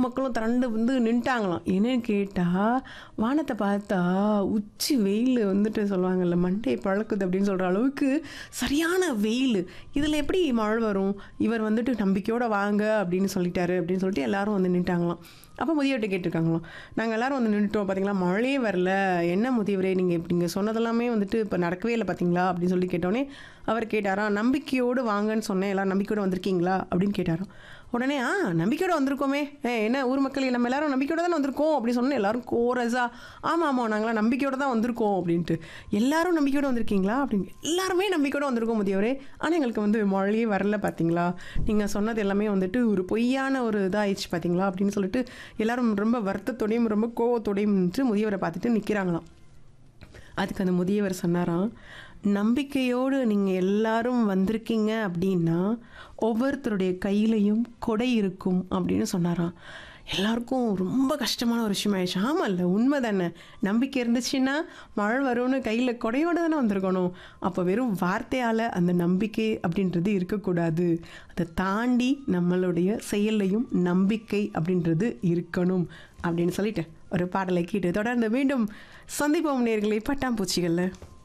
மக்களும் திரண்டு வந்து நின்ட்டாங்களாம் என்னன்னு கேட்டால் வானத்தை பார்த்தா உச்சி வெயில் வந்துட்டு சொல்லுவாங்கல்ல மண்டே பழக்குது அப்படின்னு சொல்கிற அளவுக்கு சரியான வெயில் இதில் எப்படி மழை வரும் இவர் வந்துட்டு நம்பிக்கையோடு வாங்க அப்படின்னு சொல்லிட்டாரு அப்படின்னு சொல்லிட்டு எல்லாரும் வந்து நின்ட்டாங்களாம் அப்போ முதியவர்கிட்ட கேட்டிருக்காங்களாம் நாங்கள் எல்லாரும் வந்து நின்றுட்டோம் பார்த்தீங்களா மழையே வரல என்ன முதியவரே நீங்கள் இப்படி நீங்கள் சொன்னதெல்லாமே வந்துட்டு இப்போ நடக்கவே இல்லை பார்த்தீங்களா அப்படின்னு சொல்லி கேட்டோடனே அவர் கேட்டாராம் நம்பிக்கையோடு வாங்கன்னு சொன்னேன் எல்லாரும் நம்பிக்கையோடு வந்திருக்கீங்களா அப்படின்னு கேட்டாராம் உடனே ஆ நம்பிக்கையோடு வந்திருக்கோமே ஏ என்ன ஊர் மக்கள் நம்ம எல்லாரும் நம்பிக்கையோடு தானே வந்திருக்கோம் அப்படின்னு சொன்னோன்னே எல்லாரும் கோரஸா ஆமாம் ஆமாம் நாங்களாம் நம்பிக்கையோடு தான் வந்திருக்கோம் அப்படின்ட்டு எல்லாரும் நம்பிக்கையோடு வந்திருக்கீங்களா அப்படின்னு எல்லாருமே நம்பிக்கையோடு வந்திருக்கோம் முதியவரே ஆனால் எங்களுக்கு வந்து மழையே வரல பார்த்தீங்களா நீங்கள் சொன்னது எல்லாமே வந்துட்டு ஒரு பொய்யான ஒரு இதாகிடுச்சு பார்த்தீங்களா அப்படின்னு சொல்லிட்டு எல்லாரும் ரொம்ப வருத்தத்தோடையும் ரொம்ப கோவத்தோடையும் நின்று முதியவரை பார்த்துட்டு நிற்கிறாங்களாம் அதுக்கு அந்த முதியவர் சொன்னாராம் நம்பிக்கையோடு நீங்கள் எல்லாரும் வந்திருக்கீங்க அப்படின்னா ஒவ்வொருத்தருடைய கையிலையும் கொடை இருக்கும் அப்படின்னு சொன்னாராம் எல்லாருக்கும் ரொம்ப கஷ்டமான ஒரு விஷயம் ஆயிடுச்சு ஆமாம்ல உண்மை தானே நம்பிக்கை இருந்துச்சுன்னா மழை வரும்னு கையில் கொடையோடு தானே வந்திருக்கணும் அப்போ வெறும் வார்த்தையால் அந்த நம்பிக்கை அப்படின்றது இருக்கக்கூடாது அதை தாண்டி நம்மளுடைய செயல்லையும் நம்பிக்கை அப்படின்றது இருக்கணும் அப்படின்னு சொல்லிட்டு ஒரு பாடலை கேட்டு தொடர்ந்து மீண்டும் சந்திப்போம் நேர்களை பட்டாம்பூச்சிகளில்